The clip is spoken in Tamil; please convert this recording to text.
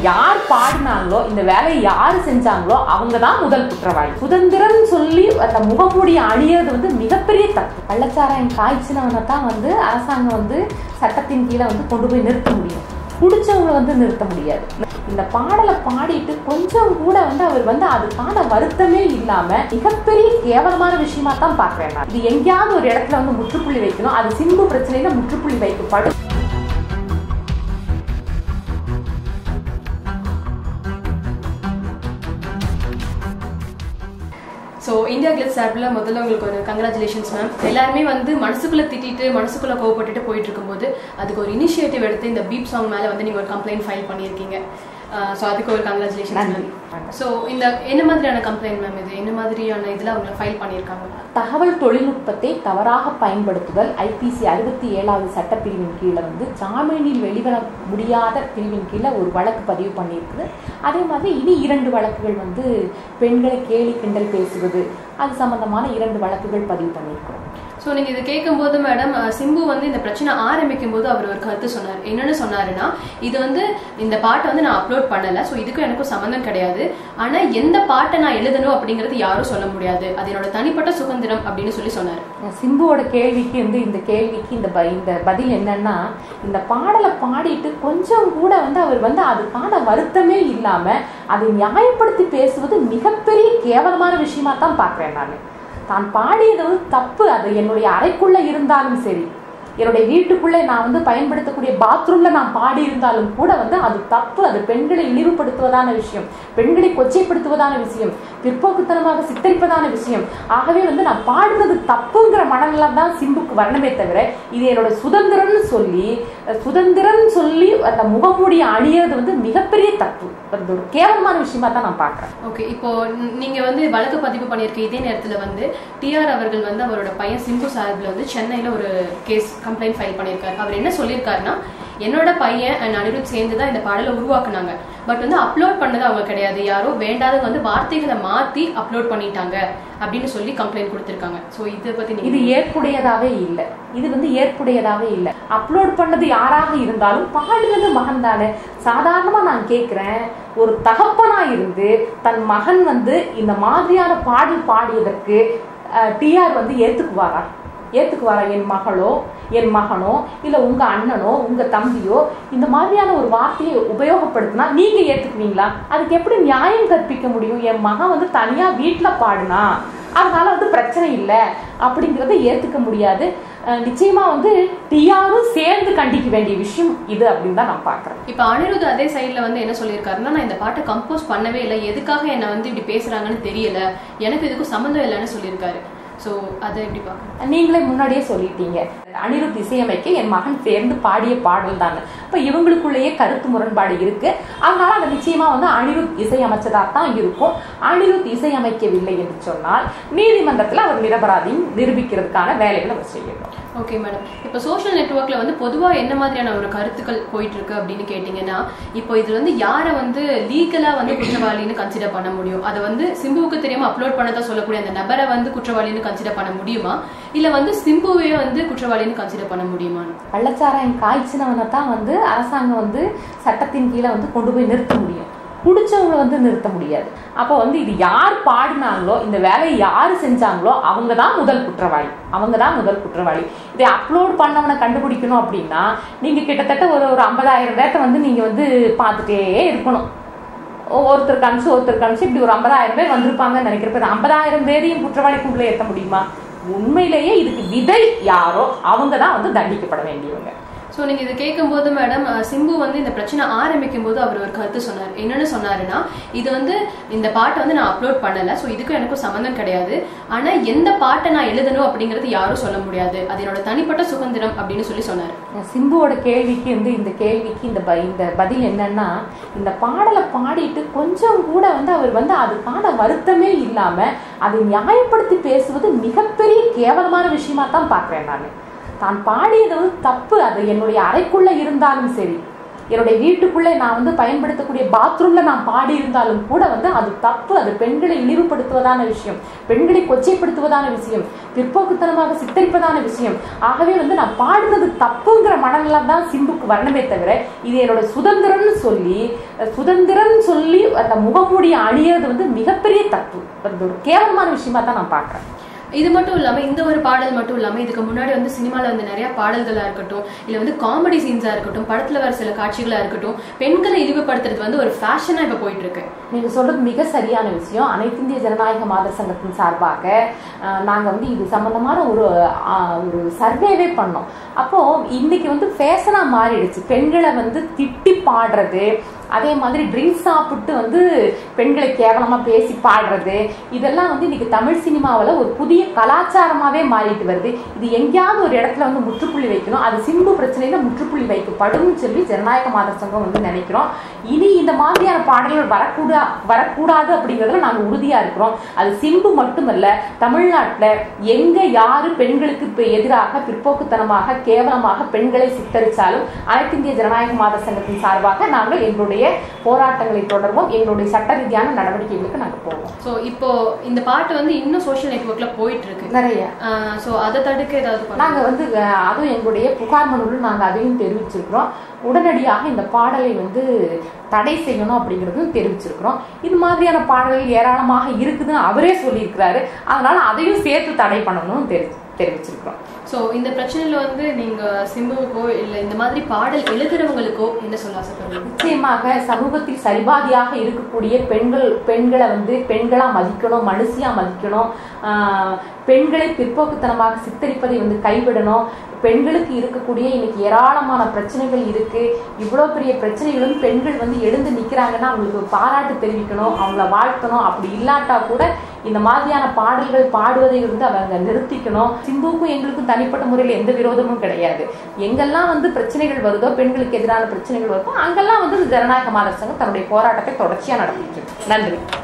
யார் பாடினாங்களோ இந்த வேலையை யார் செஞ்சாங்களோ அவங்க தான் முதல் குற்றவாளி சுதந்திரம் சொல்லி அந்த முகமூடி அணியறது வந்து மிகப்பெரிய தப்பு கள்ளச்சாராயம் காய்ச்சினவனை தான் வந்து அரசாங்கம் வந்து சட்டத்தின் கீழே வந்து கொண்டு போய் நிறுத்த முடியும் குடிச்சவங்களை வந்து நிறுத்த முடியாது இந்த பாடலை பாடிட்டு கொஞ்சம் கூட வந்து அவர் வந்து அதுக்கான வருத்தமே இல்லாம மிகப்பெரிய கேவலமான விஷயமா தான் பார்க்கிறேன் நான் இது எங்கேயாவது ஒரு இடத்துல வந்து முற்றுப்புள்ளி வைக்கணும் அது சிம்பு பிரச்சனையில முற்றுப்புள்ளி வைக்கப்படும் ஸோ இந்தியா கிளிப்ஸ் சார்பில் முதல்ல உங்களுக்கு ஒரு கங்க்ராச்சுலேஷன்ஸ் மேம் எல்லாருமே வந்து மனசுக்குள்ள திட்டிட்டு மனசுக்குள்ள கோவப்பட்டுட்டு போயிட்டு இருக்கும்போது அதுக்கு ஒரு இனிஷியேட்டிவ் எடுத்து இந்த பீப் சாங் மேலே வந்து நீங்கள் ஒரு கம்ப்ளைண்ட் ஃபைல் பண்ணியிருக்கீங்க ஸோ அதுக்கு ஒரு கங்க்ராச்சுலேஷன்ஸ் நன்றி. மேம் ஸோ இந்த என்ன மாதிரியான கம்ப்ளைண்ட் மேம் இது என்ன மாதிரியான இதில் அவங்க ஃபைல் பண்ணியிருக்காங்க தகவல் தொழில்நுட்பத்தை தவறாக பயன்படுத்துதல் ஐபிசி அறுபத்தி ஏழாவது சட்டப்பிரிவின் கீழே வந்து ஜாமீனில் வெளிவர முடியாத பிரிவின் கீழே ஒரு வழக்கு பதிவு பண்ணியிருக்குது அதே மாதிரி இனி இரண்டு வழக்குகள் வந்து பெண்களை கேலி கிண்டல் பேசுவது அது சம்பந்தமான இரண்டு வழக்குகள் பதிவு பண்ணியிருக்கிறோம் ஸோ நீங்கள் இது கேட்கும்போது மேடம் சிம்பு வந்து இந்த பிரச்சனை ஆரம்பிக்கும் போது அவர் ஒரு கருத்து சொன்னார் என்னன்னு சொன்னாருன்னா இது வந்து இந்த பாட்டை வந்து நான் அப்லோட் பண்ணலை ஸோ இதுக்கும் எனக்கும் சம்மந்தம் கிடையாது ஆனால் எந்த பாட்டை நான் எழுதணும் அப்படிங்கிறது யாரும் சொல்ல முடியாது அது என்னோட தனிப்பட்ட சுதந்திரம் அப்படின்னு சொல்லி சொன்னார் சிம்புவோட கேள்விக்கு வந்து இந்த கேள்விக்கு இந்த ப- இந்த பதில் என்னன்னா இந்த பாடலை பாடிட்டு கொஞ்சம் கூட வந்து அவர் வந்து அதுக்கான வருத்தமே இல்லாம அதை நியாயப்படுத்தி பேசுவது மிகப்பெரிய கேவலமான விஷயமா தான் பார்க்கிறேன் நான் தான் பாடியது வந்து தப்பு அது என்னுடைய அறைக்குள்ள இருந்தாலும் சரி என்னுடைய வீட்டுக்குள்ளே நான் வந்து பயன்படுத்தக்கூடிய பாத்ரூம்ல நான் பாடி இருந்தாலும் கூட வந்து அது தப்பு அது பெண்களை இழிவுபடுத்துவதான விஷயம் பெண்களை கொச்சைப்படுத்துவதான விஷயம் பிற்போக்குத்தனமாக சித்தரிப்பதான விஷயம் ஆகவே வந்து நான் பாடுறது தப்புங்கிற மனநிலம் தான் சிம்புக்கு வரணுமே தவிர இது என்னோட சுதந்திரம்னு சொல்லி அஹ், சுதந்திரம்னு சொல்லி அந்த முகமூடி அணியறது வந்து மிகப்பெரிய தப்பு அது ஒரு கேவலமான விஷயமா தான் நான் பார்க்கிறேன் ஓகே இப்போ ந- நீங்க வந்து வழக்கு பதிவு பண்ணியிருக்க இதே நேரத்துல வந்து டிஆர் அவர்கள் வந்து அவரோட பையன் சிம்பு சார்பில் வந்து சென்னையில ஒரு கேஸ் கம்ப்ளைண்ட் ஃபைல் பண்ணியிருக்காரு அவர் என்ன சொல்லியிருக்காருன்னா என்னோட பையன் அண்ட் அனிருத் சேர்ந்து தான் இந்த பாடலை உருவாக்குனாங்க பட் வந்து அப்லோட் பண்ணது அவங்க கிடையாது யாரோ வேண்டாத வந்து வார்த்தைகளை மாத்தி அப்லோட் பண்ணிட்டாங்க அப்படின்னு சொல்லி கம்ப்ளைண்ட் கொடுத்திருக்காங்க ஸோ இதை பத்தி இது நீங்க ஏற்புடையதாவே இல்லை இது வந்து ஏற்புடையதாவே இல்லை அப்லோட் பண்ணது யாராக இருந்தாலும் பாடுறது மகன் தானே சாதாரணமா நான் கேட்கிறேன் ஒரு தகப்பனா இருந்து தன் மகன் வந்து இந்த மாதிரியான பாடல் பாடியதற்கு டிஆர் வந்து ஏத்துக்குவாரா ஏத்துக்குவாரா என் மகளோ என் மகனோ இல்ல உங்க அண்ணனோ உங்க தம்பியோ இந்த மாதிரியான ஒரு வார்த்தையை உபயோகப்படுத்தினா நீங்க ஏத்துக்குவீங்களா அதுக்கு எப்படி நியாயம் கற்பிக்க முடியும் என் மகன் வந்து தனியா வீட்டுல பாடுனா அதனால வந்து பிரச்சனை இல்லை அப்படிங்கறத ஏத்துக்க முடியாது அஹ் நிச்சயமா வந்து டிஆரும் சேர்ந்து கண்டிக்க வேண்டிய விஷயம் இது அப்படின்னு தான் நான் பாக்குறேன் இப்போ அனிருத் அதே சைடில் வந்து என்ன சொல்லியிருக்காருன்னா நான் இந்த பாட்டை கம்போஸ் பண்ணவே இல்லை எதுக்காக என்னை வந்து இப்படி பேசுறாங்கன்னு தெரியல எனக்கு இதுக்கும் சம்மந்தம் இல்லைன்னு சொல்லியிருக்காரு ஸோ அதை எப்படி பார்க்கணும் நீங்களே முன்னாடியே சொல்லிட்டீங்க அனிருத் இசையமைக்க என் மகன் சேர்ந்து பாடிய பாடல் தானே இப்ப இவங்களுக்குள்ளேயே கருத்து முரண்பாடு இருக்கு அதனால அது நிச்சயமா வந்து அனிருத் இசையமைச்சதா தான் இருக்கும் அனிருத் இசையமைக்கவில்லை என்று சொன்னால் நீதிமன்றத்துல அவர் நிரபராதியும் நிரூபிக்கிறதுக்கான வேலைகளை அவர் செய்யணும் ஓகே மேடம் இப்போ சோஷியல் நெட்வொர்க்ல வந்து பொதுவாக என்ன மாதிரியான ஒரு கருத்துக்கள் போயிட்டு இருக்கு அப்படின்னு கேட்டிங்கன்னா இப்போ இது வந்து யாரை வந்து லீகலாக வந்து குற்றவாளின்னு கன்சிடர் பண்ண முடியும் அதை வந்து சிம்புவுக்கு தெரியாம அப்லோட் பண்ணதா சொல்லக்கூடிய அந்த நபரை வந்து குற்றவாளின்னு கன்சிடர் பண்ண முடியுமா இல்லை வந்து சிம்புவே வந்து குற்றவாளின்னு கன்சிடர் பண்ண முடியுமா கள்ளச்சாராயம் காய்ச்சினவனை தான் வந்து அரசாங்கம் வந்து சட்டத்தின் கீழே வந்து கொண்டு போய் நிறுத்த முடியும் குடிச்சவங்களை வந்து நிறுத்த முடியாது அப்போ வந்து இது யார் பாடினாங்களோ இந்த வேலையை யார் செஞ்சாங்களோ அவங்க தான் முதல் குற்றவாளி அவங்க தான் முதல் குற்றவாளி இதை அப்லோட் பண்ணவனை கண்டுபிடிக்கணும் அப்படின்னா நீங்க கிட்டத்தட்ட ஒரு ஒரு ஐம்பதாயிரம் பேர்த்த வந்து நீங்க வந்து பார்த்துட்டே இருக்கணும் ஒருத்தருக்கு அனுப்பிச்சு ஒருத்தருக்கு அனுப்பிச்சு இப்படி ஒரு ஐம்பதாயிரம் பேர் வந்திருப்பாங்கன்னு நினைக்கிறப்ப ஐம்பதாயிரம் பேரையும் குற்றவாளி கும்பல ஏற்ற முடியுமா உண்மையிலேயே இதுக்கு விதை யாரோ அவங்க தான் வந்து தண்டிக்கப்பட வேண்டியவங்க ஸோ நீங்கள் இதை கேட்கும்போது மேடம் அஹ், சிம்பு வந்து இந்த பிரச்சனை ஆரம்பிக்கும் போது அவர் ஒரு கருத்து சொன்னார் என்னன்னு சொன்னாருன்னா இது வந்து இந்த பாட்டை வந்து நான் அப்லோட் பண்ணலை ஸோ இதுக்கும் எனக்கும் சம்மந்தம் கிடையாது ஆனால் எந்த பாட்டை நான் எழுதணும் அப்படிங்கிறது யாரும் சொல்ல முடியாது அது என்னோட தனிப்பட்ட சுதந்திரம் அப்படின்னு சொல்லி சொன்னார் சிம்புவோட கேள்விக்கு வந்து இந்த கேள்விக்கு இந்த ப- இந்த பதில் என்னன்னா இந்த பாடலை பாடிட்டு கொஞ்சம் கூட வந்து அவர் வந்து அதுக்கான வருத்தமே இல்லாம அதை நியாயப்படுத்தி பேசுவது மிகப்பெரிய கேவலமான விஷயமா தான் பார்க்கிறேன் நான் தான் பாடியது வந்து தப்பு அது என்னுடைய அறைக்குள்ள இருந்தாலும் சரி என்னுடைய வீட்டுக்குள்ளே நான் வந்து பயன்படுத்தக்கூடிய பாத்ரூம்ல நான் பாடி இருந்தாலும் கூட வந்து அது தப்பு அது பெண்களை இழிவுபடுத்துவதான விஷயம் பெண்களை கொச்சைப்படுத்துவதான விஷயம் பிற்போக்குத்தனமாக சித்தரிப்பதான விஷயம் ஆகவே வந்து நான் பாடுறது தப்புங்கிற மனநிலம் தான் சிம்புக்கு வரணுமே தவிர இது என்னோட சுதந்திரம்னு சொல்லி அஹ், சுதந்திரம்னு சொல்லி அந்த முகமூடி அணியறது வந்து மிகப்பெரிய தப்பு அது ஒரு கேவலமான விஷயமா தான் நான் பார்க்கறேன் இது மட்டும் இல்லாம இந்த ஒரு பாடல் மட்டும் இல்லாம இதுக்கு முன்னாடி வந்து சினிமால வந்து நிறைய பாடல்களா இருக்கட்டும் இல்ல வந்து காமெடி சீன்ஸா இருக்கட்டும் படத்துல வர சில காட்சிகளா இருக்கட்டும் பெண்களை இழிவுபடுத்துறது வந்து ஒரு ஃபேஷனா இப்ப போயிட்டு இருக்கு நீங்க சொல்றது மிக சரியான விஷயம் அனைத்து இந்திய ஜனநாயக மாதர் சங்கத்தின் சார்பாக அஹ், நாங்க வந்து இது சம்பந்தமான ஒரு அஹ், ஒரு சர்வேவே பண்ணோம் அப்போ இன்னைக்கு வந்து ஃபேஷனா மாறிடுச்சு பெண்களை வந்து திட்டி பாடுறது அதே மாதிரி ட்ரிங்க்ஸ் சாப்பிட்டு வந்து பெண்களை கேவலமா பேசி பாடுறது இதெல்லாம் வந்து இன்னைக்கு தமிழ் சினிமாவில் ஒரு புதிய கலாச்சாரமாவே மாறிட்டு வருது இது எங்கேயாவது ஒரு இடத்துல வந்து முற்றுப்புள்ளி வைக்கணும் அது சிம்பு பிரச்சனையில முற்றுப்புள்ளி வைக்கப்படும் சொல்லி ஜனநாயக மாதர் சங்கம் வந்து நினைக்கிறோம் இனி இந்த மாதிரியான பாடல்கள் வரக்கூடா வரக்கூடாது அப்படிங்கிறதுல நாங்க உறுதியா இருக்கிறோம் அது சிம்பு மட்டுமல்ல தமிழ்நாட்டுல எங்க யாரு பெண்களுக்கு இப்ப எதிராக பிற்போக்குத்தனமாக கேவலமாக பெண்களை சித்தரிச்சாலும் அனைத்து இந்திய ஜனநாயக மாதர் சங்கத்தின் சார்பாக நாங்கள் எங்களுடைய போராட்டங்களை தொடர்வோம் எங்களுடைய சட்ட ரீதியான நடவடிக்கைகளுக்கு நாங்க போவோம் சோ இப்போ இந்த பாட்டு வந்து இன்னும் சோஷியல் நெட்வொர்க்ல போயிட்டு இருக்கு நிறைய சோ அதை தடுக்க ஏதாவது பண்ண நாங்க வந்து அஹ், அதுவும் எங்களுடைய புகார் மனுவில் நாங்க அதையும் தெரிவிச்சிருக்கிறோம் உடனடியாக இந்த பாடலை வந்து தடை செய்யணும் அப்படிங்கிறதும் தெரிவிச்சிருக்கிறோம் இது மாதிரியான பாடல்கள் ஏராளமாக இருக்குதுன்னு அவரே சொல்லியிருக்கிறாரு அதனால அதையும் சேர்த்து தடை பண்ணணும்னு தெரி தெரிவிச்சிருக்கிறோம் சோ இந்த பிரச்சனையில வந்து நீங்க சிம்புவுக்கோ இல்ல இந்த மாதிரி பாடல் எழுதுறவங்களுக்கோ என்ன சொல்ல ஆசைப்படுறீங்க நிச்சயமாக சமூகத்தில் சரிபாதியாக இருக்கக்கூடிய பெண்கள் பெண்களை வந்து பெண்களா மதிக்கணும் மனுஷியா மதிக்கணும் ஆஹ் பெண்களை பிற்போக்குத்தனமாக சித்தரிப்பதை வந்து கைவிடணும் பெண்களுக்கு இருக்கக்கூடிய இன்னைக்கு ஏராளமான பிரச்சனைகள் இருக்கு இவ்வளோ பெரிய பிரச்சனைகளும் பெண்கள் வந்து எழுந்து நிக்கிறாங்கன்னா அவங்களுக்கு பாராட்டு தெரிவிக்கணும் அவங்கள வாழ்த்தணும் அப்படி இல்லாட்டா கூட இந்த மாதிரியான பாடல்கள் பாடுவதை வந்து அவங்க நிறுத்திக்கணும் சிம்புக்கும் எங்களுக்கும் தனிப்பட்ட முறையில் எந்த விரோதமும் கிடையாது எங்கெல்லாம் வந்து பிரச்சனைகள் வருதோ பெண்களுக்கு எதிரான பிரச்சனைகள் வருதோ அங்கெல்லாம் வந்து ஜனநாயக மாதர் சங்கம் தன்னுடைய போராட்டத்தை தொடர்ச்சியா நடத்திட்டு இருக்கு நன்றி